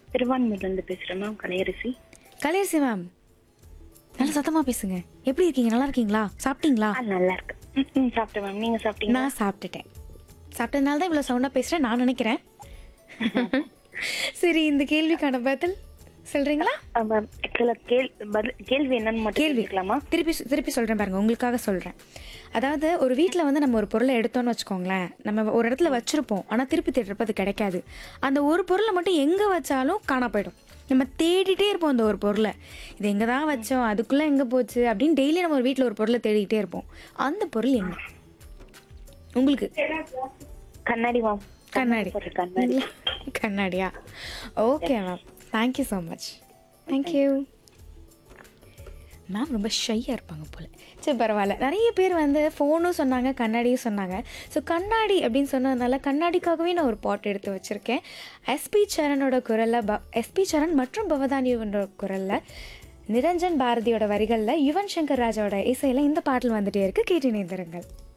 திருவான்மூர்ல இருந்து பேசுறேன் ma'am Kalaiyarasi Kalaiyarasi ma'am நல்லா சத்தமா பேசுங்க எப்படி இருக்கீங்க நல்லா இருக்கீங்களா சாப்பிட்டீங்களா ஆ நல்லா இருக்கு ம், ம், சாப்பிட்டேன் மேம் நீங்க சாப்பிட்டீங்களா நான் சாப்பிட்டுட்டேன் சாப்பிட்டதுனால தான் இவ்வளோ சவுண்டாக பேசுகிறேன் நான் நினைக்கிறேன் சரி இந்த கேள்விக்கான பதில் சொல்றீங்களா ஆ, மேம் ஆக்சுவலா கேள் பதில் கேள்வி என்னன்னு மட்டும் கேள்வி தெரிஞ்சுக்கலாமா திருப்பி திருப்பி சொல்கிறேன் பாருங்க உங்களுக்காக சொல்கிறேன் அதாவது ஒரு வீட்டில் வந்து நம்ம ஒரு பொருளை எடுத்தோம்னு வச்சுக்கோங்களேன் நம்ம ஒரு இடத்துல வச்சுருப்போம் ஆனால் திருப்பி தேடுறப்ப அது கிடைக்காது அந்த ஒரு பொருளை மட்டும் எங்கே வச்சாலும் காணா போயிடும் நம்ம தேடிட்டே இருப்போம் அந்த ஒரு பொருளை இது எங்கே தான் வச்சோம் அதுக்குள்ளே எங்கே போச்சு அப்படின்னு டெய்லி நம்ம ஒரு வீட்டில் ஒரு பொருளை தேடிக்கிட்டே இருப்போம் அந்த பொருள் என்ன உங்களுக்கு கண்ணாடி மேம் கண்ணாடி ஒரு கண்ணாடி கண்ணாடியா okay ma'am thank you so much thank you ma'am ரொம்ப ஷையாக இருப்பாங்க போல் சரி பரவாயில்ல நிறைய பேர் வந்து ஃபோனும் சொன்னாங்க கண்ணாடியும் சொன்னாங்க ஸோ கண்ணாடி அப்படின்னு சொன்னதுனால கண்ணாடிக்காகவே நான் ஒரு பாட் எடுத்து வச்சுருக்கேன் எஸ்பி சரணோட குரலில் ப எஸ்பி சரண் மற்றும் பவதானியோட குரலில் நிரஞ்சன் பாரதியோட வரிகளில் யுவன் சங்கர் ராஜாவோட இசையில் இந்த பாட்டில் வந்துட்டே இருக்கு கேட்டு இணைந்திருங்கள்